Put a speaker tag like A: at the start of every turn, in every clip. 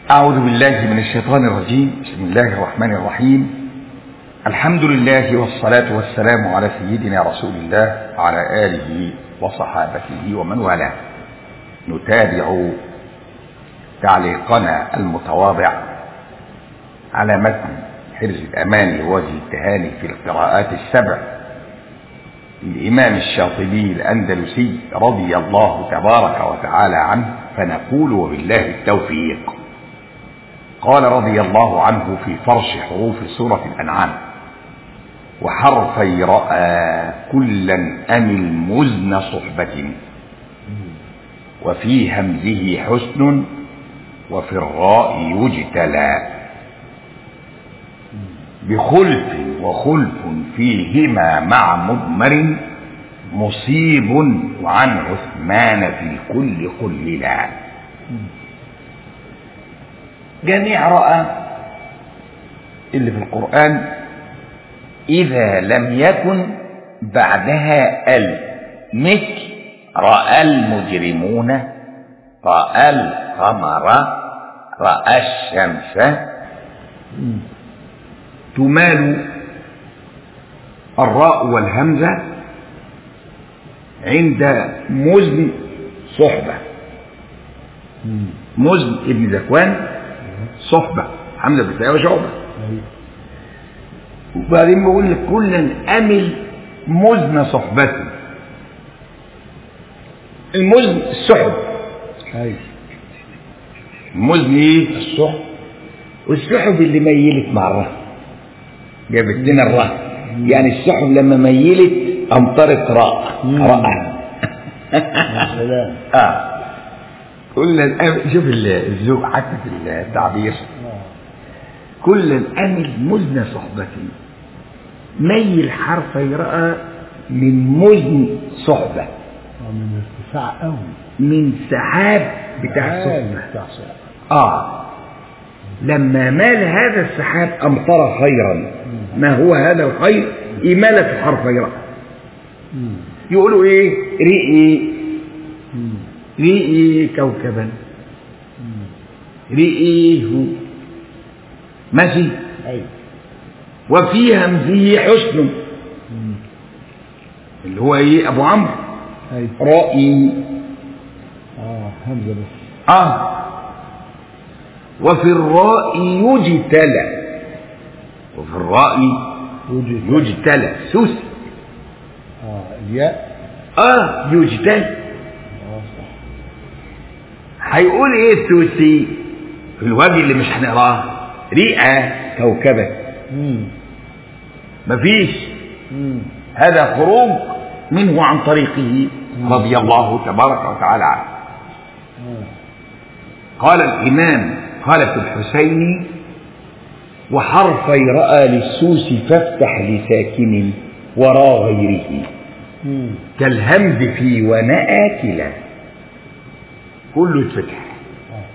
A: أعوذ بالله من الشيطان الرجيم بسم الله الرحمن الرحيم الحمد لله والصلاة والسلام على سيدنا رسول الله وعلى آله وصحابته ومن والاه نتابع تعليقنا المتواضع على متن حرز الأمان لوجه التهاني في القراءات السبع الإمام الشاطبي الأندلسي رضي الله تبارك وتعالى عنه فنقول وبالله التوفيق قال رضي الله عنه في فرش حروف سورة الأنعام وحرفي رأى كلا أم المزن صحبة وفي همزه حسن وفي الراء يجتلى بخلف وخلف فيهما مع مضمر مصيب وعن عثمان في الكل قللا جميع رأى اللي في القرآن إذا لم يكن بعدها ال مثل رأى المجرمون رأى القمر رأى الشمس تمال الراء والهمزة عند مزن صحبة مزن ابن ذكوان صحبة حمزة بن وشعبة وبعدين بقول لك كلا أمل مزن صحبته المزن السحب
B: ايوه
A: المزن ايه
B: الصحب
A: والسحب اللي ميلت مع الرهن جابت لنا الرهن يعني السحب لما ميلت امطرت راء
B: مم.
A: راء
B: يا سلام
A: اه كل الأمل شوف ال- الذوق حتى في التعبير
B: آه.
A: كل الأمل مزن صحبتي ميل حرف رأى من مزن صحبة
B: آه، من ارتفاع قوي
A: من سحاب بتاع الصحبة
B: بتاع صحبة
A: آه لما مال هذا السحاب أمطر خيرا ما هو هذا الخير إمالة حرف رأى
B: مم.
A: يقولوا إيه رئي
B: مم.
A: رئي كوكبا
B: مم.
A: رئيه ماشي
B: ايوه
A: وفي همزه حسن
B: مم.
A: اللي هو ايه ابو عمرو
B: ايوه
A: رأي
B: اه همزه بس
A: اه وفي الراء يجتلى وفي الراء
B: وجه
A: يجتلى سوسي
B: اه الياء
A: اه يجتلى
B: اه صح
A: هيقول ايه السوسي في الوجه اللي مش هنقراه رئة كوكبة
B: مم.
A: مفيش
B: مم.
A: هذا خروج منه عن طريقه رضي الله تبارك وتعالى عنه
B: آه.
A: قال الإمام قال في الحسين وحرفي رأى للسوس فافتح لساكن وراء غيره
B: مم.
A: كالهمز في ونأى كلا كله يتفتح
B: اه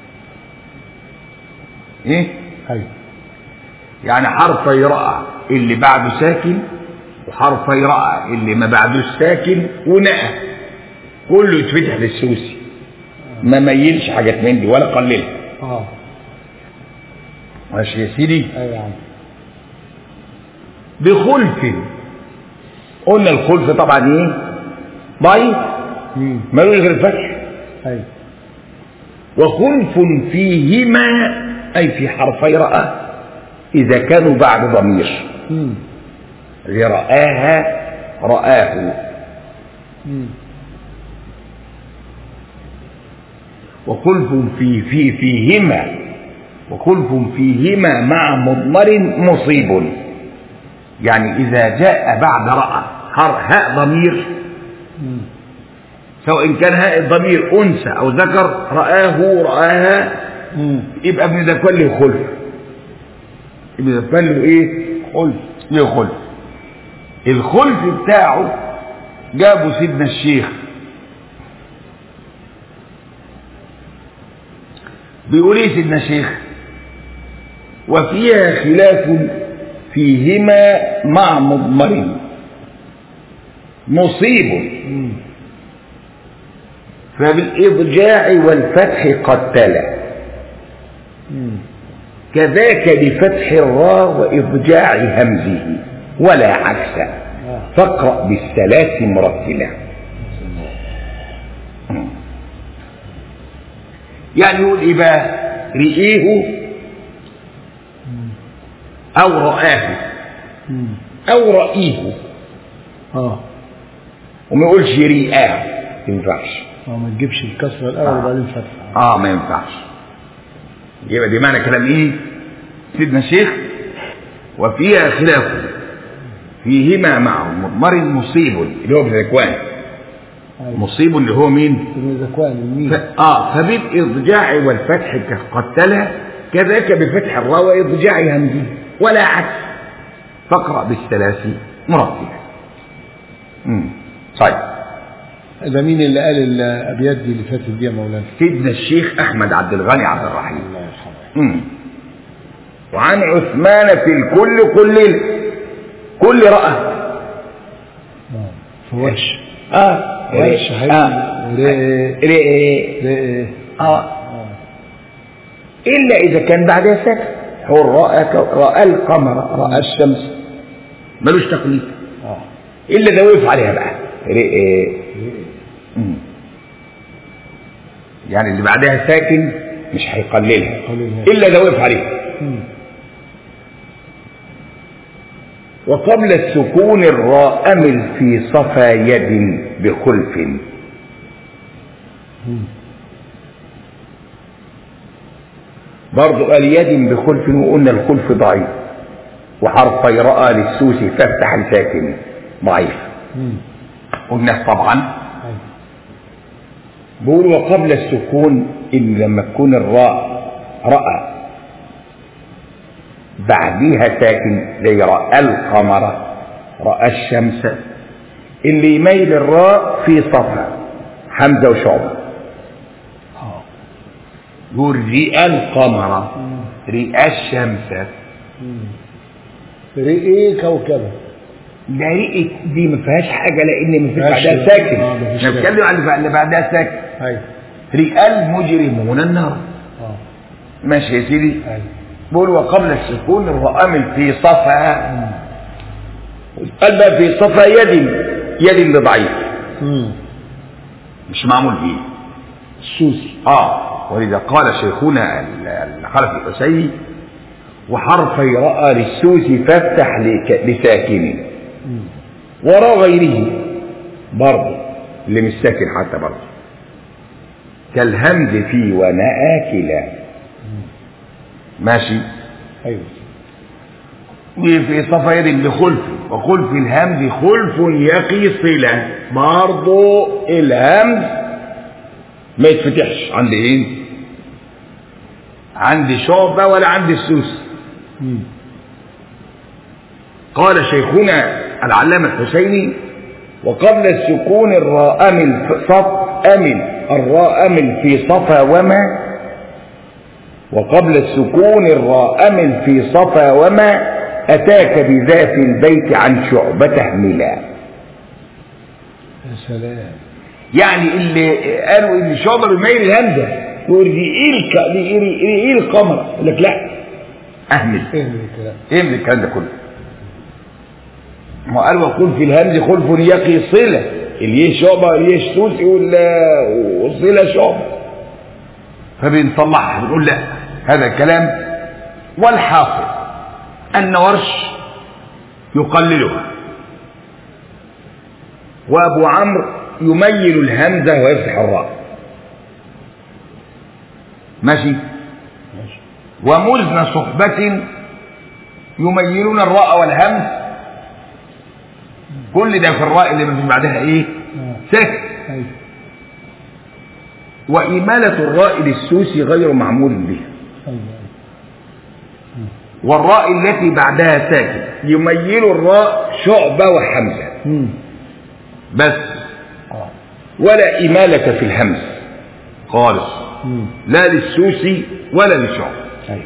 A: ايه
B: ايوه
A: يعني حرفي رأى اللي بعده ساكن وحرفي رأى اللي ما بعدوش ساكن ونأى كله يتفتح للسوسي ما ميلش حاجات من دي ولا قللها
B: اه
A: ماشي يا سيدي
B: ايوه يا عم
A: بخلف قلنا الخلف طبعا ايه ضعيف
B: مم.
A: ملوش غير الفتح
B: ايوه
A: وخلف فيهما اي في حرفي رأى اذا كانوا بعد ضمير
B: مم.
A: رآها رآه
B: مم.
A: وخلف في في فيهما وخلف فيهما مع مضمر مصيب يعني إذا جاء بعد رأى حر هاء ضمير
B: مم.
A: سواء كان هاء الضمير أنثى أو ذكر رآه رآها
B: مم.
A: يبقى ابن ذكوان له خلف ابن ذكوان له إيه؟ خلف له خلف الخلف بتاعه جابوا سيدنا الشيخ بيقول ايه سيدنا الشيخ وفيها خلاف فيهما مع مضمر مصيب
B: مم.
A: فبالإضجاع والفتح قد تلا
B: مم.
A: كذاك بفتح الراء وإضجاع همزه ولا عكس
B: آه.
A: فاقرأ بالثلاث مرتلا يعني يقول إيه بقى رئيه أو رآه
B: مم.
A: أو رأيه
B: اه
A: وما يقولش رئاه ما ينفعش
B: اه ما تجيبش الكسرة الأول
A: آه.
B: وبعدين فتحة
A: اه ما ينفعش يبقى دي معنى كلام ايه سيدنا الشيخ وفيها خلاف فيهما مع مضمر مصيب اللي هو بذكوان
B: أيوة.
A: مصيب اللي هو مين
B: ابن ذكوان الميم
A: ف... اه فبالإضجاع والفتح كقتله كذاك بفتح الراء وإضجاع همزه ولا عكس فاقرأ بالثلاث مرتبا امم طيب
B: ده مين اللي قال الأبيات دي اللي فاتت دي يا مولانا؟
A: سيدنا الشيخ أحمد عبد الغني عبد الرحيم
B: الله يرحمه
A: مم. وعن عثمان في الكل كل كل رأى
B: اه فورش
A: اه
B: ورش هي
A: آه.
B: رئ
A: رئ
B: رئ
A: اه
B: اه
A: إلا إذا كان بعدها سكت هو رأى ك- رأى القمر رأى الشمس ملوش تقليد
B: اه
A: إلا ده وقف عليها بقى رئ مم. يعني اللي بعدها ساكن مش هيقللها
B: هيقللها.
A: إلا ده وقف عليها
B: مم.
A: وقبل السكون الراء أمل في صفا يد بخلف
B: مم.
A: برضو قال يد بخلف وقلنا الخلف ضعيف وحرفي رأى للسوس فافتح الساكن ضعيف
B: مم.
A: قلنا طبعا
B: أيوة.
A: بقول وقبل السكون إن لما تكون الراء رأى بعديها ساكن زي رأى القمر رأى الشمس اللي يميل الراء في صفها حمزة وشعبة
B: اه
A: يقول رئى القمر رئى الشمس
B: مم. رئ كوكبة
A: ده رئة دي ما فيهاش حاجة لأن ما فيش
B: ماشي.
A: بعدها ساكن
B: آه، مفيش
A: احنا بنتكلم عن اللي بعدها ساكن
B: ايوه
A: رئى المجرمون النار
B: اه
A: ماشي يا سيدي
B: ايوه
A: بقول وقبل السكون الرأمل في صفا
B: مم.
A: قال بقى في صفا يد يد اللي ضعيف
B: مم.
A: مش معمول فيه
B: السوسي
A: اه ولذا قال شيخنا ال- الخلف الحسيني وحرفي رأى للسوس فافتح لك- لساكن
B: مم.
A: وراء غيره برضه اللي مش ساكن حتى برضه كالهمز في ونآكلا ماشي
B: ايوه
A: وفي صفا يد بخلف وخلف الهمز خلف يقي صلة برضه الهمز ما يتفتحش عند ايه عند شعبة ولا عند السوس
B: مم.
A: قال شيخنا العلامة الحسيني وقبل السكون الراء أمل في صف أمل الراء أمل في صفا وما وقبل السكون الراء أمل في صفا وما أتاك بذات البيت عن شعبة ملا
B: يا سلام
A: يعني اللي قالوا ان شعبة بيميل الهمزة يقول دي ايه الك... دي ايه دي ايه القمر يقول لك لا اهمل
B: ايه الكلام
A: ايه من الكلام ده كله ما قال وقل في الهمز خلف يقي صلة اليه شعبة اليه سوس يقول لا وصلة شعبة فبنصلحها بنقول لا هذا كلام والحاصل أن ورش يقللها وأبو عمرو يميل الهمزة ويفتح الراء ماشي
B: ماشي
A: ومزن صحبة يميلون الراء والهمز كل ده في الراء اللي من بعدها ايه
B: آه.
A: ساكن
B: ايوه
A: وإمالة الراء للسوس غير معمول بها
B: ايوه
A: والراء التي بعدها ساكن يميل الراء شعبة وحمزة
B: مم.
A: بس
B: اه
A: ولا إمالة في الهمز خالص
B: مم.
A: لا للسوس ولا للشعب
B: ايوه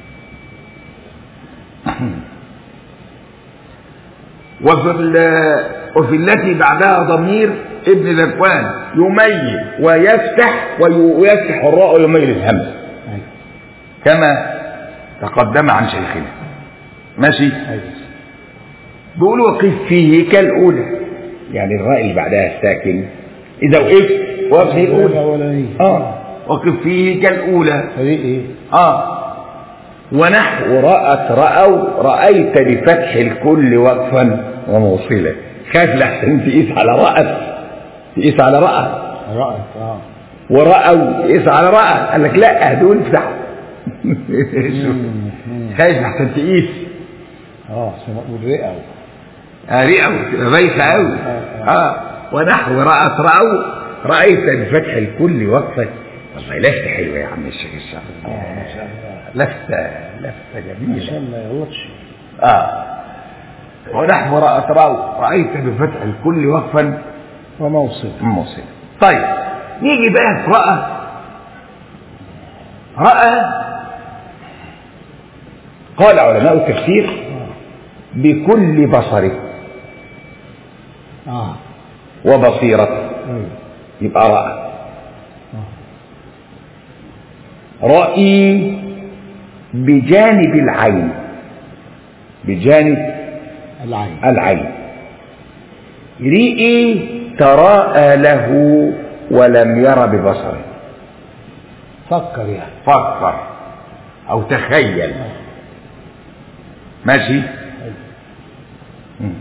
A: وفي, ال- وفي التي بعدها ضمير ابن ذكوان يميل ويفتح وي- ويفتح الراء ويميل الهمز
B: ايوه
A: كما تقدم عن شيخنا ماشي
B: ايوه
A: بيقول وقف فيه كالأولى يعني الراء اللي بعدها الساكن إذا وقفت وقف هي الأولى
B: الاولانيه
A: اه وقف فيه كالأولى
B: فريق ايه؟
A: اه ونحو رأت رأوا رأيت بفتح الكل وقفا وموصلا خاف لحسن تقيس على رأت تقيس على رأى
B: رأت اه
A: ورأوا تقيس على رأى قال لك لا دول افتح خايف لحسن تقيس
B: اه عشان اقول رئه
A: آه رئوا تبقى بايخة أوي
B: آه.
A: اه ونحو رأت رأوا رأيت بفتح الكل وقفا والله لفتة حلوة يا عم الشيخ الشعب
B: اه ما شاء الله
A: لفتة لفتة جميلة
B: عشان ما يغلطش
A: آه ونحو رأت رأوا رأيت بفتح الكل وقفا
B: وموصل
A: موصلا طيب نيجي بقى في رأى رأى قال علماء التفسير بكل بصره
B: اه
A: وبصيرته
B: ايوه
A: يبقى رأى
B: آه.
A: رأي بجانب العين بجانب
B: العين
A: العين رئي تراءى له ولم ير ببصره
B: فكر يعني
A: فكر او تخيل ماشي
B: أيوة.
A: مم.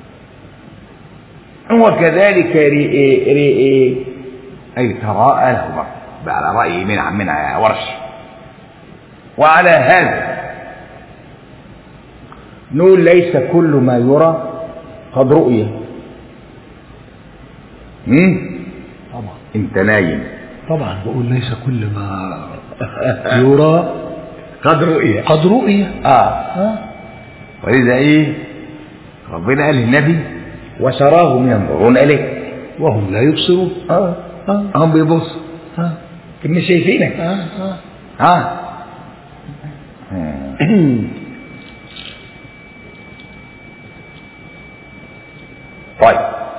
A: وكذلك رئي رئي اي تراءى له برضه. بقى على راي من عمنا ورش وعلى هذا نقول ليس كل ما يرى قد رؤيه مم؟
B: طبعا
A: انت نايم
B: طبعا بقول ليس كل ما يرى
A: قد رؤيه
B: قد رؤية
A: اه
B: اه
A: ولذا ايه ربنا قال للنبي وسراهم ينظرون اليه
B: وهم لا يبصرون
A: اه
B: اه
A: هم بيبصوا
B: اه
A: لكن مش شايفينك
B: اه اه
A: ها طيب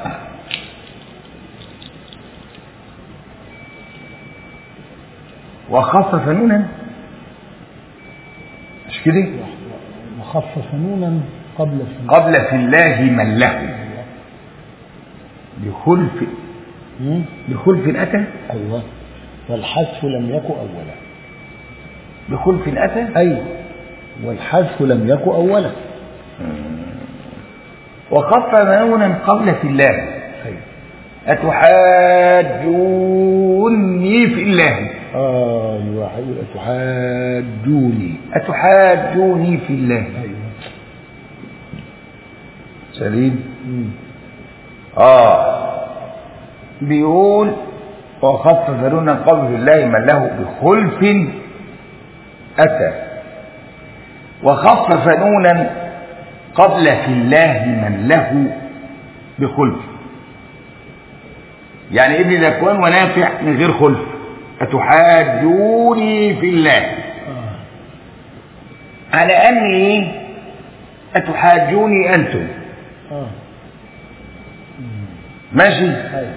A: وخفف نونا مش كده
B: وخفف نونا قبل في
A: قبل في الله من له بخلف
B: مم.
A: بخلف اتى
B: ايوه والحذف لم يكن اولا
A: بخلف اتى
B: ايوه والحذف لم يكن اولا
A: وخفف نونا قبل في الله
B: ايوه
A: أتحاجوني في الله
B: ايوه حقيقة تحاجوني
A: أتحاجوني في الله
B: ايوه
A: سليم
B: مم.
A: آه بيقول وخفف نونا قبل في الله من له بخلف أتى وخفف نونا قبل في الله من له بخلف يعني ابن ذكوان ونافع من غير خلف أتحاجوني في الله
B: آه.
A: على أن إيه أتحاجوني أنتم
B: اه
A: ماشي
B: ايوه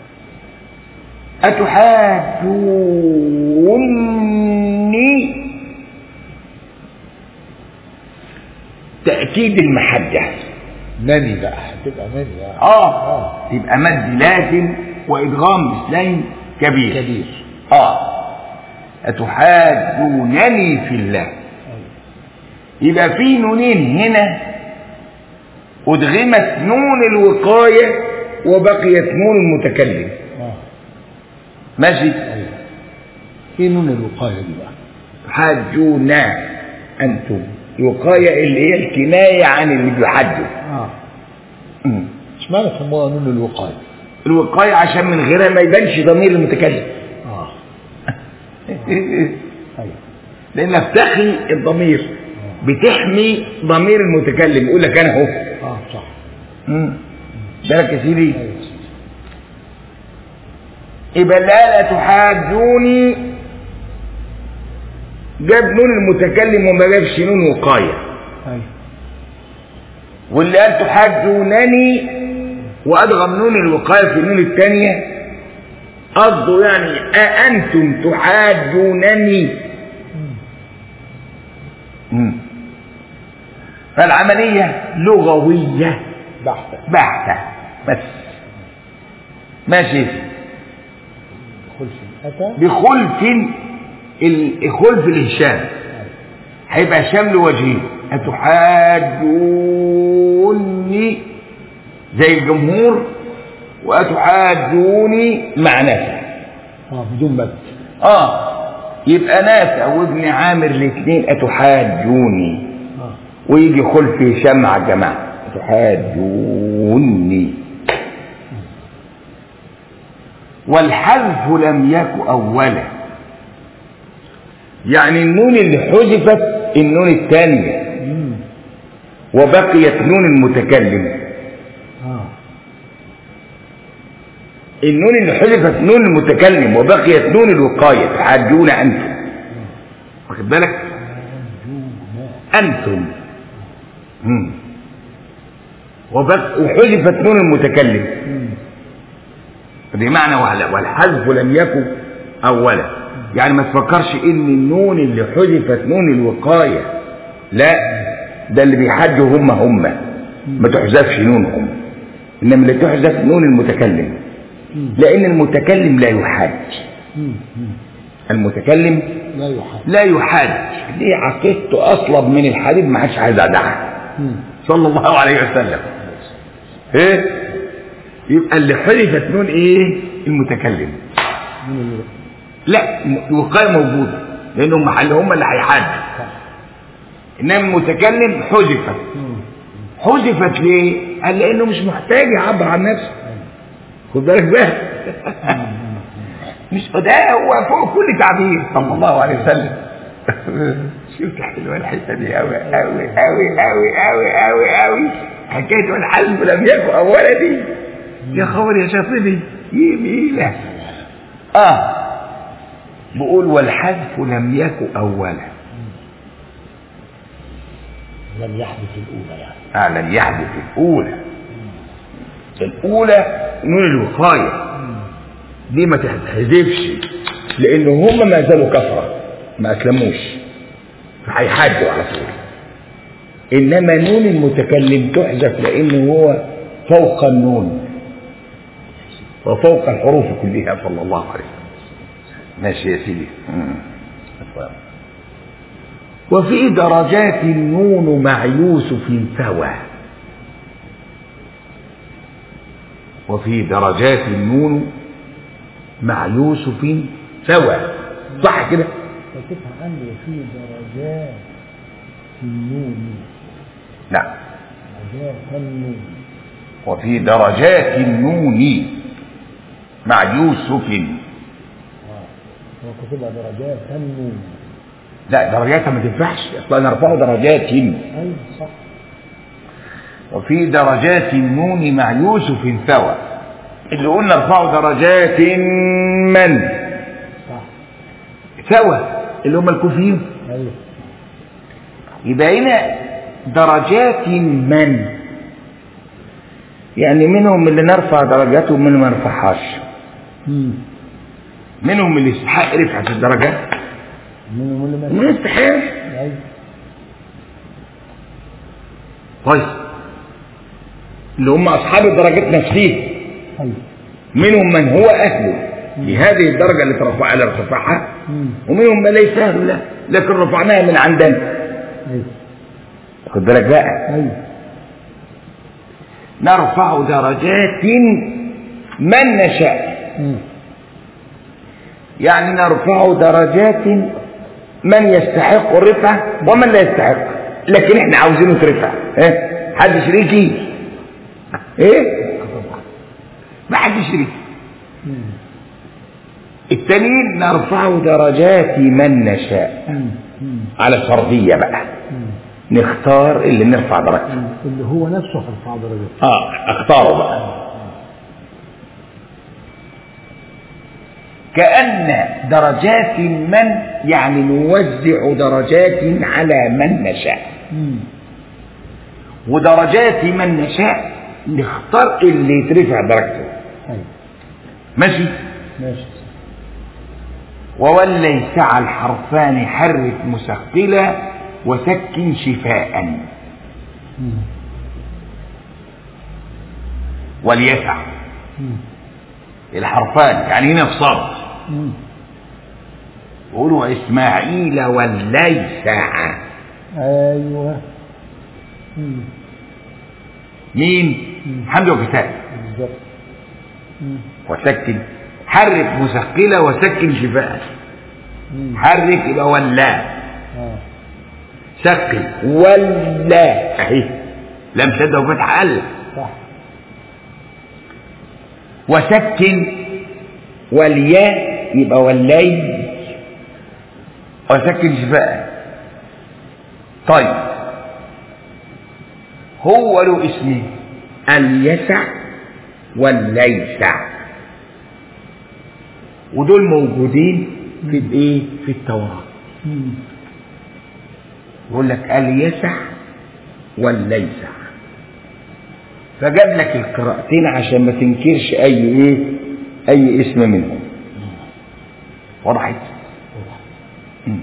A: أتحاجوني تأكيد المحجة
B: ناني بقى هتبقى ناني يعني.
A: آه يبقى مد لازم وإدغام مثلين كبير
B: كبير
A: آه أتحاجونني في الله
B: ايوه
A: يبقى في نونين هنا أدغمت نون الوقاية وبقيت نون المتكلم
B: اه
A: ماشي
B: ايوه ايه نون الوقايه دي بقى
A: حاجونا أنتم الوقاية اللي هي الكناية عن اللي بيحجوا
B: اه
A: مم.
B: اشمعنى سموها نون الوقايه
A: الوقاية عشان من غيرها ما يبانش ضمير المتكلم
B: اه ايوه
A: لأنها بتخي الضمير بتحمي ضمير المتكلم يقول لك أنا أهو
B: اه صح
A: مم. بالك يا سيدي
B: ايوه صح.
A: يبقى لا لا تحاجوني جاب نون المتكلم وما جابش نون وقاية
B: ايوه
A: واللي قال تحاجونني وأدغم نون الوقاية في النون الثانية قصده يعني أأنتم تحاجونني مم. فالعملية لغوية
B: بحثا
A: بحتة بس ماشي
B: خلف أتى
A: بخلف ال- خلف الهشام هيبقى هشام له وجهين أتحاجوني زي الجمهور وأتحاجوني مع نافع
B: اه بدون مد
A: اه يبقى نافع وابن عامر الاثنين أتحاجوني
B: اه
A: ويجي خلف هشام مع الجماعة تحاجوني والحذف لم يك أولا يعني النون اللي حذفت النون الثانية
B: مم.
A: وبقيت نون المتكلم
B: اه
A: النون اللي حذفت نون المتكلم وبقيت نون الوقاية تحاجون أنتم واخد بالك أنتم مم. وبق- وحذفت نون المتكلم
B: مم.
A: بمعنى وهلا والحذف لم يكن اولا يعني ما تفكرش ان النون اللي حذفت نون الوقايه لا ده اللي بيحجوا هم هم ما تحذفش نونهم انما اللي تحذف نون المتكلم
B: مم.
A: لان المتكلم لا يحاج
B: مم. مم.
A: المتكلم
B: لا يحال
A: لا يحاج دي عقيدته اصلب من الحديد ما حدش عايز يدعها
B: مم.
A: صلى الله عليه وسلم ايه يبقى اللي حذفت نون ايه المتكلم
B: من اللي
A: لا الوقايه موجوده لانهم محل هم اللي هيحدد
B: صح
A: انما المتكلم حذفت
B: مم.
A: حذفت ليه؟ قال لانه مش محتاج يعبر عن نفسه خد بالك بقى مش ده هو فوق كل تعبير صلى الله عليه وسلم شوف حلوه الحته دي قوي قوي قوي قوي قوي قوي قوي حكايه والحلم لم يكن اولا دي يا خبر يا شاطبي جميله اه بقول والحذف لم يكن اولا
B: لم يحدث الأولى يعني
A: آه لم يحدث الاولى الاولى نون الوقايه دي ما تحذفش لان هم ما زالوا كفره ما اسلموش فهيحاجوا على طول انما نون المتكلم تحذف لانه هو فوق النون وفوق الحروف كلها صلى الله عليه وسلم ماشي يا سيدي مم. وفي درجات النون مع يوسف سوى وفي درجات النون مع يوسف سوى صح كده
B: فكيفها عندي في درجات النون
A: لا
B: درجات النون
A: وفي درجات النون مع يوسف
B: اه هو كتبها درجات النون
A: لا درجاتها ما تنفعش اصلا نرفع درجات
B: ايوه صح
A: وفي درجات النون مع يوسف سوى اللي قلنا ارفعوا درجات من
B: صح
A: سوى اللي هم الكوفيين
B: ايوه
A: يبقى هنا درجات من يعني منهم اللي نرفع درجاتهم ومنهم اللي ما نرفعهاش
B: مم.
A: منهم اللي يستحق رفعة الدرجات
B: منهم اللي ما
A: ومن يستحق
B: ايوه
A: طيب اللي هم أصحاب الدرجات نفسها
B: ايوه
A: منهم من هو أهله لهذه الدرجة اللي ترفع اللي رفعها
B: مم.
A: ومنهم من ليس أهله لا لكن رفعناها من عندنا
B: ايوه
A: خد بالك بقى
B: ايوه
A: نرفع درجات من نشاء
B: مم.
A: يعني نرفع درجات من يستحق الرفعة ومن لا يستحق لكن احنا عاوزينه ترفع ها حد شريكي ايه ما حد شريكي
B: مم.
A: التانيين نرفع درجات من نشاء
B: مم. مم.
A: على الفردية بقى
B: مم.
A: نختار اللي نرفع درجته
B: مم. اللي هو نفسه هيرفع درجات
A: اه اختاره بقى كأن درجات من يعني نوزع درجات على من نشاء
B: مم.
A: ودرجات من نشاء نختار اللي يترفع درجته
B: ايوه
A: ماشي
B: ماشي
A: وولي سعى الحرفان حرك مثقلا وسكن شفاء
B: مم.
A: وليسع
B: مم.
A: الحرفان يعني هنا في صاد
B: مم.
A: قولوا اسماعيل والليسع
B: ايوه مم.
A: مين
B: مم.
A: حمد وكتاب
B: بالظبط مم.
A: وسكن حرك مثقلة وسكن شفاء
B: مم.
A: حرك يبقى ولا
B: اه
A: سقي ولا اهي لم شده وفتح ال
B: صح
A: وسكن والياء يبقى واللي وسكن شفاء طيب هو له اسمين اليسع والليسع ودول موجودين في الايه في التوراه
B: مم.
A: يقول لك اليسع والليسع فجاب لك القراءتين عشان ما تنكرش اي ايه اي اسم منهم وضحت مم.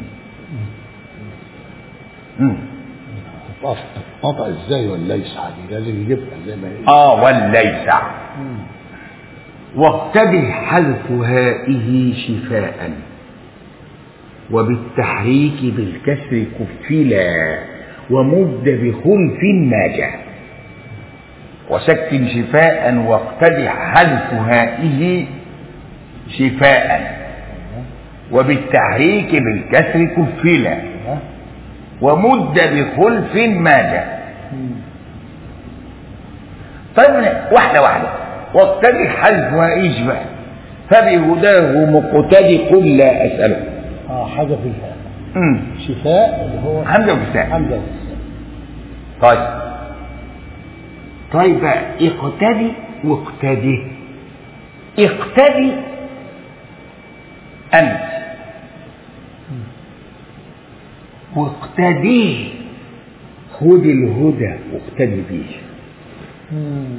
A: مم.
B: تتقطع تتقطع ازاي ولا يسعى دي لازم يجيبها زي ما هي
A: اه والليسع
B: مم.
A: واقتبه حذف هائه شفاء وبالتحريك بالكسر كفلا ومد بخلف ناجا وسكن شفاء واقتدح حذف هائه شفاء وبالتحريك بالكسر كفلا
B: ها؟
A: ومد بخلف ماجا
B: مم.
A: طيب واحدة واحدة واقتدي حذف وإيش بقى فبهداه مقتدي قل لا أسأله
B: اه حذف الفاء
A: امم
B: شفاء اللي هو
A: حمزة وكساء
B: حمزه والكساء.
A: طيب طيب بقى اقتدي واقتدي اقتدي أنت واقتديه خد الهدى واقتدي بيه
B: مم.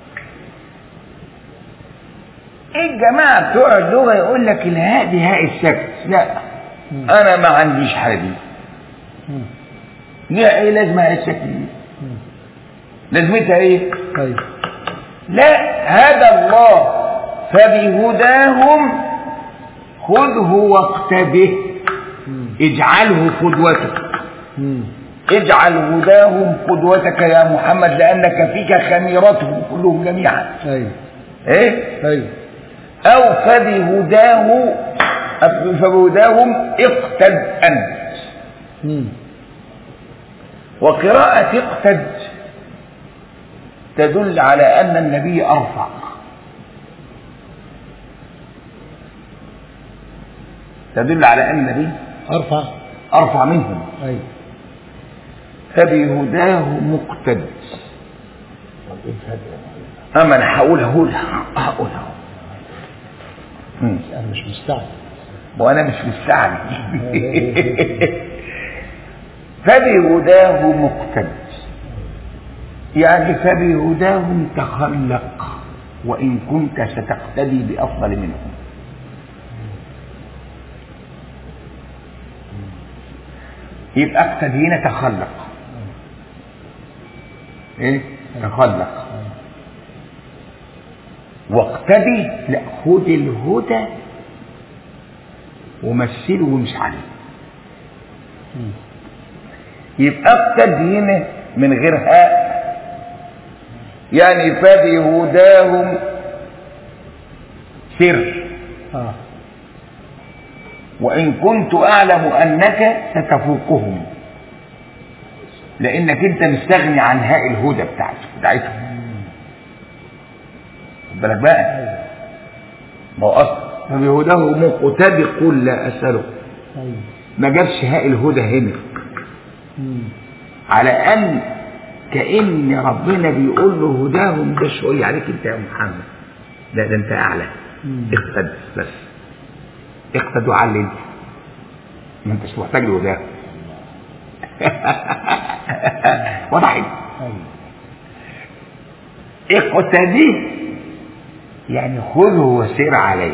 A: الجماعة بتوع اللغة يقول لك الهاء دي هاء السكت لا
B: مم.
A: أنا ما عنديش حاجة دي
B: مم.
A: ليها إيه لازمة هاء السكت دي
B: مم.
A: لازمتها إيه
B: طيب
A: لا هدى الله فبهداهم خذه واقتده
B: مم.
A: اجعله قدوتك
B: مم.
A: اجعل هداهم قدوتك يا محمد لأنك فيك خميرتهم كلهم جميعا
B: ايوه
A: ايه
B: ايوه
A: أو فبهداه فبهداهم اقتد أنت
B: مم.
A: وقراءة اقتد تدل على أن النبي أرفع تدل على أن النبي
B: ارفع
A: أرفع منهم
B: ايوه
A: فبهداه مقتد
B: طب ايه الفرق يا معلم؟
A: أما أنا هقولها هقولها هقولها مم.
B: انا مش مستعجل
A: وأنا مش مستعجل فبهداه مقتد يعني فبهداهم تخلق وإن كنت ستقتدي بأفضل منهم يبقى اقتد هنا تخلق ايه تخلق واقتدي لا خد الهدى ومثله ومش عليه
B: مم.
A: يبقى اقتد هنا من غير هاء يعني فبهداهم سر
B: اه
A: وإن كنت أعلم أنك ستفوقهم لأنك أنت مستغني عن هاء الهدى بتاعته بتاعتهم خد بالك بقى ما هو أصلا فبهداه مقتدي قل لا أسأله
B: ايوه
A: ما جابش هاء الهدى هنا
B: مم.
A: على أن كأن ربنا بيقول له هداهم ده شوية عليك أنت يا محمد لا ده أنت أعلى
B: مم.
A: اقتد بس اقتد وعلي أنت ما أنتش محتاج لهداهم وضحت
B: ايوه
A: اقتدي يعني خذه وسير عليه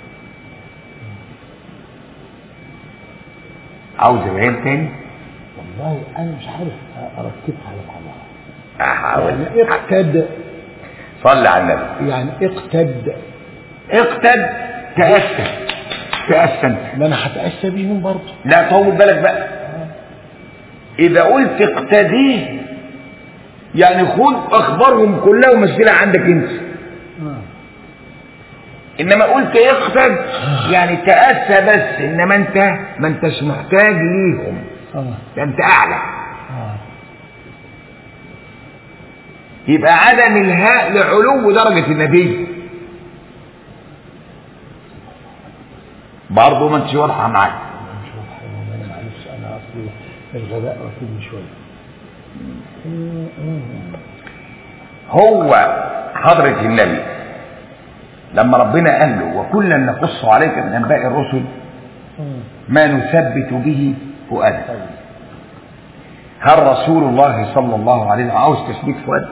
A: عاوز بيان تاني
B: والله انا مش عارف اركبها على بعضها
A: احاول
B: يعني اقتد
A: صلي على النبي
B: يعني اقتد
A: اقتد تأسى تأسى
B: ما انا هتاسى بيهم برضه
A: لا طول بالك بقى اذا قلت اقتديه يعني خد اخبارهم كلها ومثلها عندك انت انما قلت اقتد يعني تأسى بس انما انت ما انتش محتاج ليهم
B: اه
A: ده انت اعلى
B: اه
A: يبقى عدم الهاء لعلو درجة النبي برضه ما انتش واضحة معاك
B: مش واضحة يا مولانا معلش انا اصلي الغباء واخدني شويه
A: هو حضرة النبي لما ربنا قال له وكلا نقص عليك من انباء الرسل ما نثبت به فؤادك هل رسول الله صلى الله عليه وسلم عاوز تثبيت فؤاد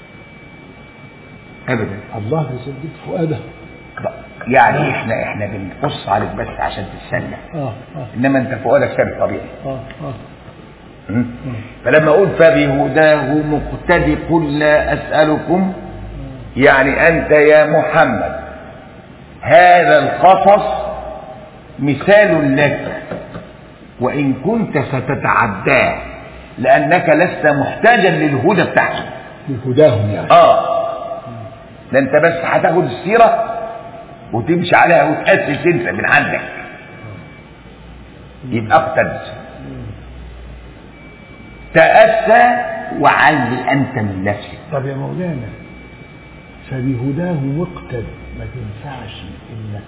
A: ابدا
B: الله يثبت فؤاده
A: يعني احنا احنا بنقص عليك بس عشان تتسلى
B: اه اه
A: انما انت فؤادك ثابت طبيعي
B: اه اه
A: م? فلما اقول فبهداه مقتدي قل لا اسالكم يعني انت يا محمد هذا القصص مثال لك وان كنت ستتعداه لانك لست محتاجا للهدى بتاعته
B: بهداهم يعني
A: اه ده انت بس هتاخد السيره وتمشي عليها وتاسس انت من عندك يبقى اقتد تاسى وعلي انت من نفسك
B: طب يا مولانا فبهداه مقتد ما تنفعش انك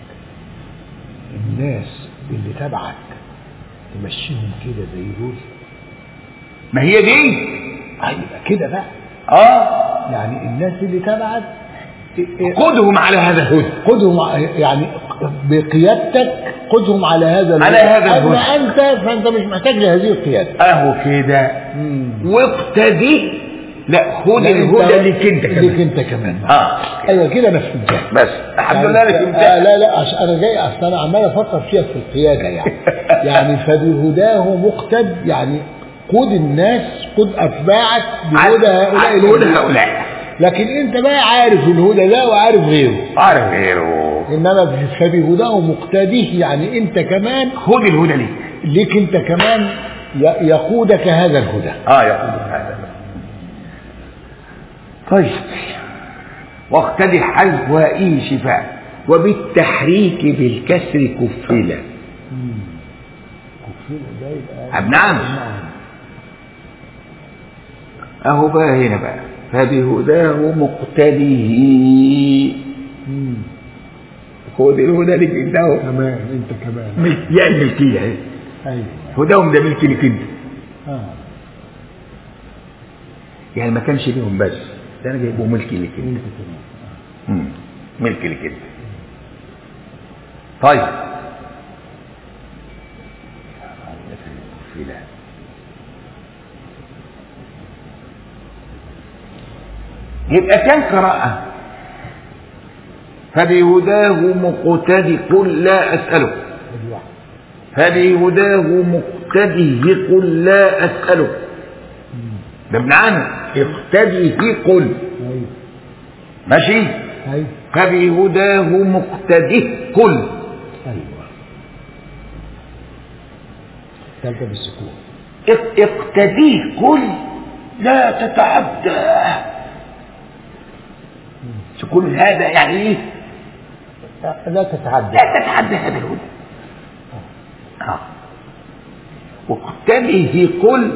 B: الناس اللي تبعك تمشيهم كده زي دول
A: ما هي دي
B: هيبقى كده بقى
A: اه
B: يعني الناس اللي تبعك
A: خذهم على هذا الهدى
B: خذهم ع- يعني بقيادتك خذهم على هذا الهدى.
A: على هذا الهدى.
B: اما انت فانت مش محتاج لهذه القياده
A: اهو كده واقتدي لا خد
B: لا،
A: الهدى لك انت
B: ليك
A: كمان
B: انت كمان
A: اه
B: ايوه كده انا فهمتها
A: بس الحمد لله لك
B: آه
A: انت
B: لا لا عشان انا جاي اصل انا عمال افكر فيها في القياده يعني يعني فبهداه مقتد يعني قود الناس قود اتباعك بهدى هؤلاء
A: هدى
B: الذين-
A: هؤلاء
B: لكن انت بقى عارف الهدى ده وعارف غيره
A: عارف غيره
B: انما فبهداه مقتديه يعني انت كمان
A: خد الهدى ليك
B: ليك انت كمان ي- يقودك هذا الهدى
A: اه يقول هذا طيب واقتدي حذف وإن شفاء وبالتحريك بالكسر كفلا
B: ده يبقى
A: نعم اهو بقى هنا بقى فبهداه مقتديه
B: مم.
A: خد الهدى لك انت اهو
B: كمان انت كمان
A: ملك- يا الملكيه اهي
B: ايوه
A: هداهم ده ملك لك انت
B: اه
A: يعني ما كانش ليهم بس ده انا جايبه ملك لك انت
B: انت كمان
A: مم. ملك لك انت طيب كفلا. يبقى كم قراءة فبهداه مقتدي قل لا أسألك
B: ادي واحد
A: فبهداه مقتديه قل لا أسألك ده ابن عم اقتديه قل
B: ايوه
A: ماشي
B: ايوه
A: فبهداه مقتديه قل
B: ايوه ثالثه بالسكون
A: اق- اقتديه قل لا تتعدى سكون هذا يعني ايه
B: لا تتعدى
A: لا تتعدى هذا الهدى آه. واقتديه قل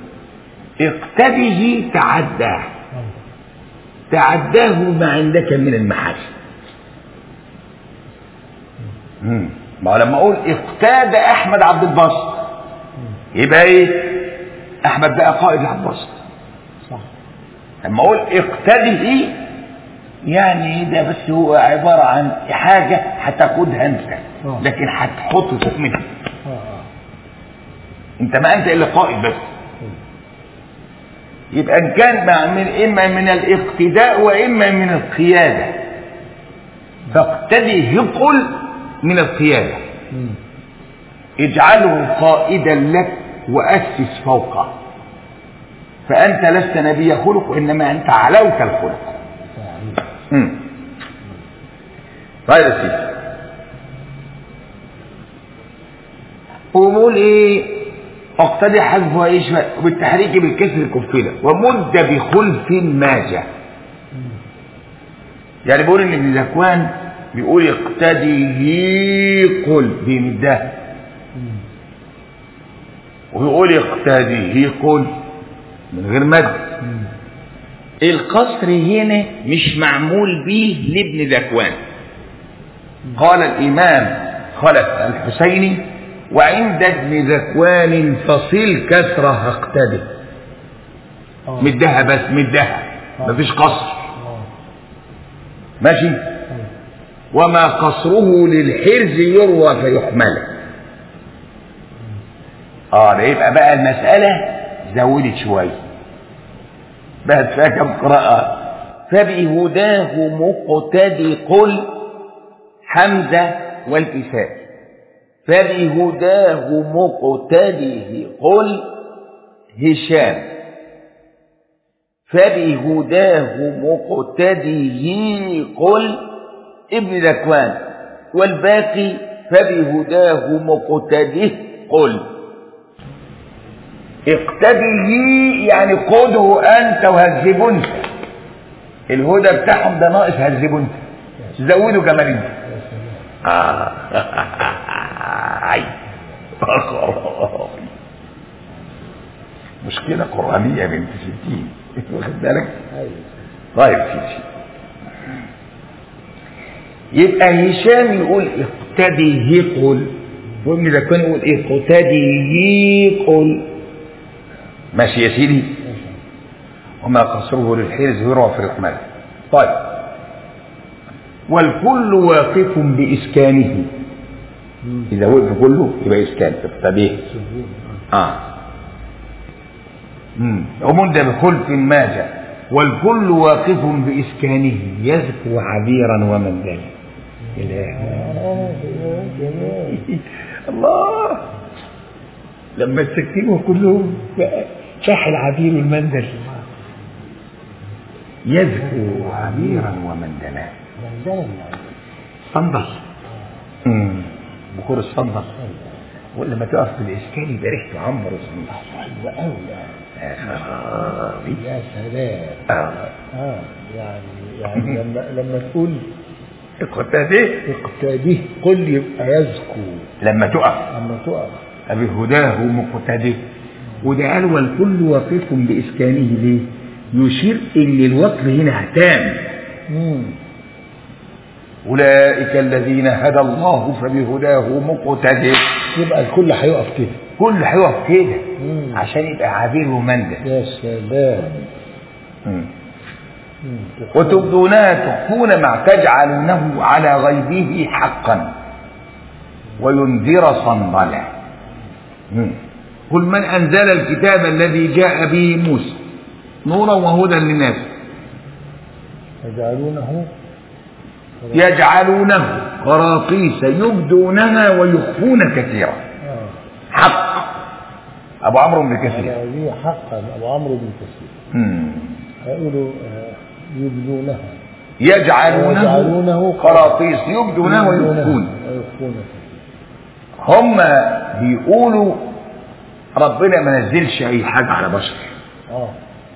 A: اقتديه تعداه
B: أيوة.
A: تعداه ما عندك من المحاسن مم. ما هو لما اقول اقتاد احمد عبد الباسط يبقى ايه احمد بقى قائد عبد الباسط
B: صح
A: لما اقول اقتده يعني ده بس هو عبارة عن حاجة هتاخدها انت
B: آه.
A: لكن هتحط فوق منها
B: اه اه
A: انت ما انت الا قائد بس يبقى ان كان مع- من اما من الاقتداء واما من القيادة فاقتدي يقل من القيادة
B: مم.
A: اجعله قائدا لك وأسس فوقه فأنت لست نبي خلق إنما أنت علوت الخلق
B: صحيح
A: مم. طيب يا سيدي وبقول ايه اقتدي حذفها ايش بالتحريك بالكسر الكفله ومد بخلف ماجه يعني بيقول ان ابن ذكوان بيقول اقتدي هي قل بمدها ويقول اقتدي هي قل من غير مد القصر هنا مش معمول به لابن ذكوان قال الإمام خلف الحسيني وعند ابن ذكوان فصل كسره اقتدي
B: آه.
A: مدها بس مدها
B: آه.
A: مفيش قصر
B: آه.
A: ماشي
B: أيوة.
A: وما قصره للحرز يروى فيحمل اه ده يبقى بقى المسألة زودت شوية بقت فيها كم قراءة فبهداه مقتدي قل حمزة والكساء فبهداه مقتديه قل هشام فبهداه مقتديه قل ابن ذكوان والباقي فبهداه مقتده قل اقتديه يعني قده انت وهذب انت الهدى بتاعهم ده ناقص هذب انت زودوا كمان انت
B: يا سلام
A: آه. عي. مشكلة قرآنية يا بنت ستين واخد بالك
B: أيوة.
A: طيب سيدي يبقى هشام يقول اقتدي قل وابن ذكوان يقول اقتدي قل ماشي يا سيدي وما قصره للحرز يروى في الرحمن طيب والكل واقف بإسكانه
B: مم.
A: إذا وقف كله يبقى إسكان اقتديه
B: سهول.
A: آه مم. ومد بخلف ماجة والكل واقف بإسكانه يزكو عبيرا ومنزلا إله
B: آه، يا جمال.
A: الله لما تسكتوا كلهم بقى شاح العبير والمندل يزكو عبيرا ومندلا
B: منزلا يعني.
A: صندل امم بخور الصندل ولا ما تقف بالإسكان يبقى ريحته عنبر وصندل
B: حلوة أوي يعني.
A: يا خرابي
B: يا سلام
A: آه.
B: اه يعني يعني لما لما تقول
A: اقتدي
B: اقتديه قل يبقى يزكو
A: لما تقف
B: لما تقف
A: بهداه مقتدي وده قال والكل واقف بإسكانه ليه؟ يشير إن الوقف هنا تام
B: مم.
A: أولئك الذين هدى الله فبهداه مقتدي
B: يبقى الكل هيقف كده
A: كل هيقف كده
B: مم.
A: عشان يبقى عبير ومندل
B: يا سلام
A: مم.
B: مم.
A: وتبدونها تخفون ما تجعلونه على غيبه حقا وينذر صنبلا مم. قل من أنزل الكتاب الذي جاء به موسى نورا وهدى للناس
B: يجعلونه
A: يجعلونه قراطيس يبدونها ويخفون كثيرا
B: اه
A: حق أبو عمرو بن كثير
B: على هذه حقا ابو عمرو بن كثير
A: مم.
B: هيقولوا آه، يبدونها
A: يجعلونه
B: ويجعلونه
A: قراطيس يبدونها ويخفون
B: ويخفون
A: هم بيقولوا ربنا ما نزلش اي حاجه على بشر
B: اه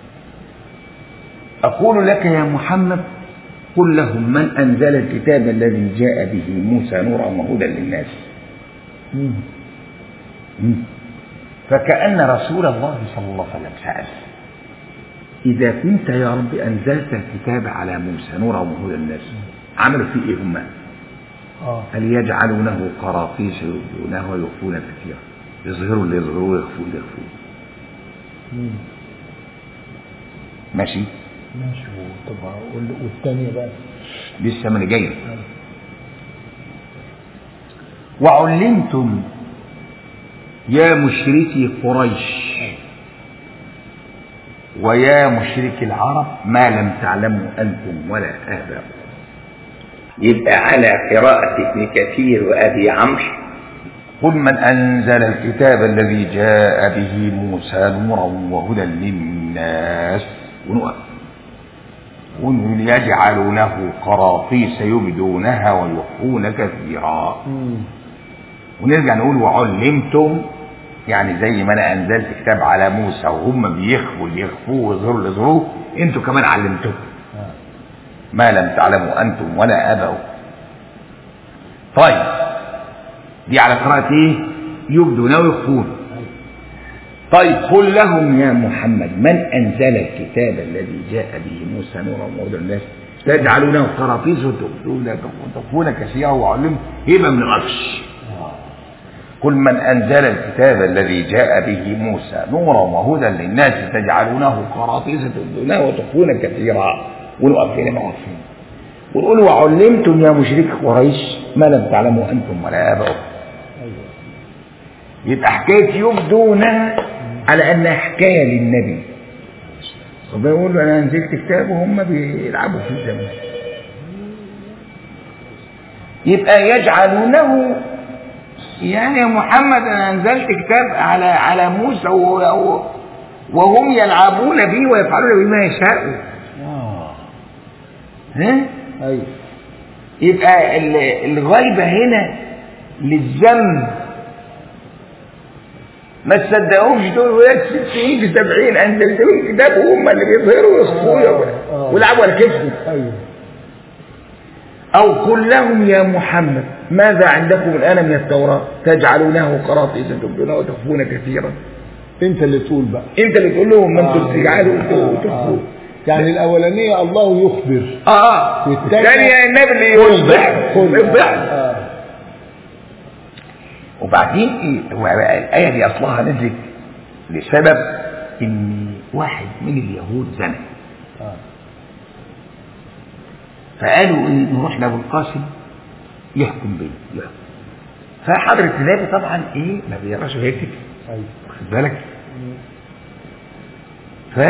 A: اقول لك يا محمد قل لهم من انزل الكتاب الذي جاء به موسى نورا وهدى للناس
B: مم.
A: مم. فكأن رسول الله صلى الله عليه وسلم سأل إذا كنت يا رب أنزلت الكتاب على موسى نورا وهدى للناس عملوا فيه إيه هم؟
B: اه
A: هل يجعلونه قراطيس يبدونها ويخفون كثيرا يظهروا اللي يظهروا ويخفوا اللي يخفوا
B: مم.
A: ماشي
B: ماشي طبعا والثانية بقى
A: لسه من جاي وعلمتم يا مشركي قريش ويا مشركي العرب ما لم تعلموا انتم ولا اباؤكم يبقى على قراءة ابن كثير وابي عمرو قل من أنزل الكتاب الذي جاء به موسى نورا وهدى للناس ونقف ونقول يجعلونه قراطيس يبدونها ويخفون كثيرا
B: مم.
A: ونرجع نقول وعلمتم يعني زي ما انا انزلت كتاب على موسى وهم بيخفوا اللي يخفوه ويظهروا اللي يظهروه انتوا كمان علمتم
B: آه.
A: ما لم تعلموا انتم ولا اباؤكم طيب دي على قراءة ايه يبدون ويخفون طيب قل لهم يا محمد من انزل الكتاب الذي جاء به موسى نورا وهدى للناس تجعلونه قراطيس وتبدون وتخفون كثيرا وعلمتم يبقى من الغش
B: آه.
A: قل من أنزل الكتاب الذي جاء به موسى نورا وهدى للناس تجعلونه قراطيس تبدونه وتخفون كثيرا ونقف هنا نقف هنا ونقول وعلمتم يا مشرك قريش ما لم تعلموا أنتم ولا آباؤكم
B: أيوة.
A: يبقى حكاية يبدونها على أنها حكاية للنبي ربنا يقول له أنا نزلت كتاب وهم بيلعبوا في الزمن يبقى يجعلونه يعني يا محمد انا انزلت كتاب على على موسى و- و- وهم يلعبون به ويفعلون به ما يشاءوا
B: آه.
A: ها
B: أيوة.
A: يبقى ال- الغيبه هنا للذنب ما تصدقوش دول ولاد ست سنين في سبعين انزلت لهم كتاب وهم اللي بيظهروا ويخفوا
B: آه.
A: ويلعبوا على كتفهم
B: أيوة.
A: أو قل لهم يا محمد ماذا عندكم الآن من التوراة تجعلونه قراطيس تبدونه وتخفون كثيرا
B: أنت اللي تقول بقى
A: أنت اللي تقول لهم ما أنتم
B: آه.
A: تجعلوا
B: آه.
A: وتخفوا
B: يعني الأولانية الله يخبر
A: آه
B: والتانية
A: الثانية النبي اللي يوضح
B: قل.
A: يوضح
B: آه.
A: وبعدين إيه هو بقى الآية دي أصلها نزلت لسبب إن واحد من اليهود زنى
B: آه.
A: فقالوا إيه نروح لأبو القاسم يحكم بيه يحكم فحضرة النبي طبعا إيه ما بيقراش ويكتب
B: أيوة.
A: واخد بالك ف